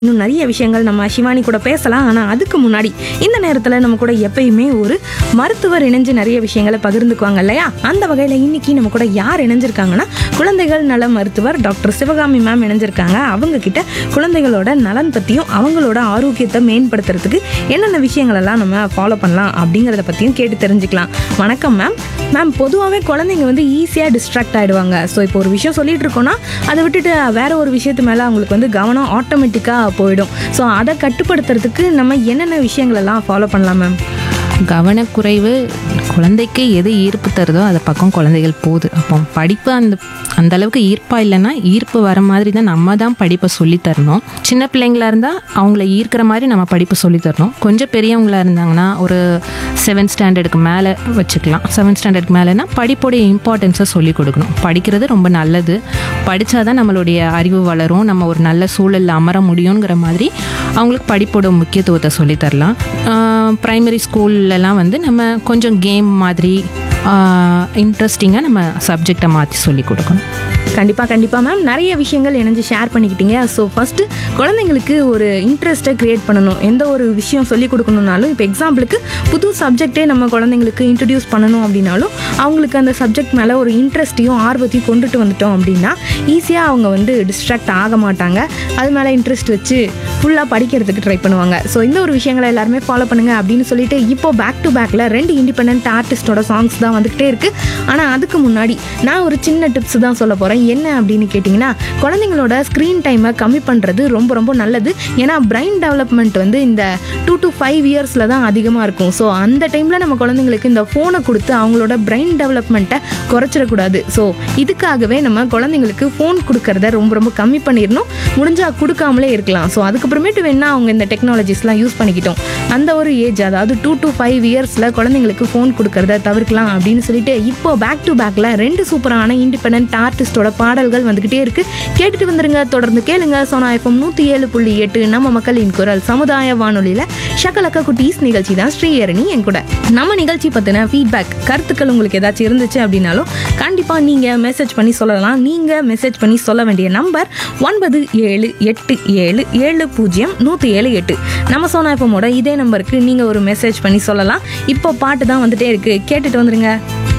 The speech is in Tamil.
இன்னும் நிறைய விஷயங்கள் நம்ம சிவானி கூட பேசலாம் ஆனால் அதுக்கு முன்னாடி இந்த நேரத்தில் நம்ம கூட எப்பயுமே ஒரு மருத்துவர் இணைஞ்சு நிறைய விஷயங்களை பகிர்ந்துக்குவாங்க இல்லையா அந்த வகையில் இன்னைக்கு நம்ம கூட யார் இணைஞ்சிருக்காங்கன்னா குழந்தைகள் நல மருத்துவர் டாக்டர் சிவகாமி மேம் இணைஞ்சிருக்காங்க அவங்க கிட்ட குழந்தைகளோட நலன் பற்றியும் அவங்களோட ஆரோக்கியத்தை மேம்படுத்துறதுக்கு என்னென்ன விஷயங்கள் எல்லாம் நம்ம ஃபாலோ பண்ணலாம் அப்படிங்கிறத பற்றியும் கேட்டு தெரிஞ்சுக்கலாம் வணக்கம் மேம் மேம் பொதுவாகவே குழந்தைங்க வந்து ஈஸியாக டிஸ்ட்ராக்ட் ஆகிடுவாங்க ஸோ இப்போ ஒரு விஷயம் சொல்லிட்டு இருக்கோம்னா அதை விட்டுட்டு வேற ஒரு விஷயத்து மேலே அவங்களுக்கு வந்து கவனம் ஆட்டோமேட்டிக்காக போயிடும் ஸோ அதை கட்டுப்படுத்துறதுக்கு நம்ம என்னென்ன விஷயங்கள் எல்லாம் ஃபாலோ பண்ணலாம் மேம் கவனக்குறைவு குழந்தைக்கு எது ஈர்ப்பு தருதோ அதை பக்கம் குழந்தைகள் போகுது அப்போ படிப்பு அந்த அந்த அளவுக்கு ஈர்ப்பா இல்லைன்னா ஈர்ப்பு வர மாதிரி தான் நம்ம தான் படிப்பை சொல்லித் தரணும் சின்ன பிள்ளைங்களா இருந்தால் அவங்கள ஈர்க்கிற மாதிரி நம்ம படிப்பு சொல்லித் தரணும் கொஞ்சம் பெரியவங்களா இருந்தாங்கன்னா ஒரு செவன்த் ஸ்டாண்டர்டுக்கு மேலே வச்சுக்கலாம் செவன்த் ஸ்டாண்டர்டுக்கு மேலேனா படிப்போடைய இம்பார்ட்டன்ஸை சொல்லிக் கொடுக்கணும் படிக்கிறது ரொம்ப நல்லது படித்தாதான் நம்மளுடைய அறிவு வளரும் நம்ம ஒரு நல்ல சூழலில் அமர முடியுங்கிற மாதிரி அவங்களுக்கு படிப்போட முக்கியத்துவத்தை சொல்லித் தரலாம் ப்ரைமரி ஸ்கூல்லலாம் வந்து நம்ம கொஞ்சம் கேம் மாதிரி இன்ட்ரெஸ்டிங்காக நம்ம சப்ஜெக்டை மாற்றி சொல்லி கொடுக்கணும் கண்டிப்பாக கண்டிப்பாக மேம் நிறைய விஷயங்கள் இணைஞ்சு ஷேர் பண்ணிக்கிட்டீங்க ஸோ ஃபஸ்ட்டு குழந்தைங்களுக்கு ஒரு இன்ட்ரெஸ்ட்டை க்ரியேட் பண்ணணும் எந்த ஒரு விஷயம் சொல்லி கொடுக்கணுன்னாலும் இப்போ எக்ஸாம்பிளுக்கு புது சப்ஜெக்டே நம்ம குழந்தைங்களுக்கு இன்ட்ரடியூஸ் பண்ணணும் அப்படின்னாலும் அவங்களுக்கு அந்த சப்ஜெக்ட் மேலே ஒரு இன்ட்ரெஸ்ட்டையும் ஆர்வத்தையும் கொண்டுட்டு வந்துட்டோம் அப்படின்னா ஈஸியாக அவங்க வந்து டிஸ்ட்ராக்ட் ஆக மாட்டாங்க அது மேலே இன்ட்ரெஸ்ட் வச்சு ஃபுல்லாக படிக்கிறதுக்கு ட்ரை பண்ணுவாங்க ஸோ இந்த ஒரு விஷயங்களை எல்லாருமே ஃபாலோ பண்ணுங்க அப்படின்னு சொல்லிட்டு இப்போ பேக் டு பேக்கில் ரெண்டு இண்டிபெண்ட் ஆர்டிஸ்டோட சாங்ஸ் தான் வந்துக்கிட்டே இருக்குது ஆனால் அதுக்கு முன்னாடி நான் ஒரு சின்ன டிப்ஸ் தான் சொல்ல போகிறேன் என்ன அப்படின்னு கேட்டிங்கன்னா குழந்தைங்களோட ஸ்க்ரீன் டைமை கம்மி பண்ணுறது ரொம்ப ரொம்ப நல்லது ஏன்னா பிரைன் டெவலப்மெண்ட் வந்து இந்த டூ டு ஃபைவ் இயர்ஸில் தான் அதிகமாக இருக்கும் ஸோ அந்த டைமில் நம்ம குழந்தைங்களுக்கு இந்த ஃபோனை கொடுத்து அவங்களோட பிரைன் டெவலப்மெண்ட்டை குறைச்சிடக்கூடாது ஸோ இதுக்காகவே நம்ம குழந்தைங்களுக்கு ஃபோன் கொடுக்கறத ரொம்ப ரொம்ப கம்மி பண்ணிடணும் முடிஞ்சால் கொடுக்காமலே இருக்கலாம் ஸோ அதுக்கப்புறமேட்டு வேணா அவங்க இந்த டெக்னாலஜிஸ்லாம் யூஸ் பண்ணிக்கிட்டோம் அந்த ஒரு ஏஜ் அதாவது டூ டு ஃபைவ் இயர்ஸில் குழந்தைங்களுக்கு ஃபோன் கொடுக்கறத தவிர்க்கலாம் அப்படின்னு சொல்லிட்டு இப்போ பேக் டு பேக்கில் ரெண்டு சூப்பரான இண்டிபெண்ட் ஆர்டிஸ்டோட பாடல்கள் வந்துக்கிட்டே இருக்கு கேட்டுட்டு வந்துருங்க தொடர்ந்து கேளுங்க சோனா எஃப்எம் நூற்றி ஏழு புள்ளி எட்டு நம்ம மக்களின் குரல் சமுதாய வானொலியில் ஷக்கலக்க குட்டீஸ் நிகழ்ச்சி தான் ஸ்ரீஹரணி என் கூட நம்ம நிகழ்ச்சி பற்றின ஃபீட்பேக் கருத்துக்கள் உங்களுக்கு ஏதாச்சும் இருந்துச்சு அப்படின்னாலும் கண்டிப்பாக நீங்கள் மெசேஜ் பண்ணி சொல்லலாம் நீங்கள் மெசேஜ் பண்ணி சொல்ல வேண்டிய நம்பர் ஒன்பது ஏழு எட்டு ஏழு ஏழு பூஜ்ஜியம் நூற்றி ஏழு எட்டு நம்ம சோனா எஃப்எம்மோட இதே நம்பருக்கு நீங்கள் ஒரு மெசேஜ் பண்ணி சொல்லலாம் இப்போ பாட்டு தான் வந்துட்டே இருக்கு கேட்டுட்டு வந்துருங்க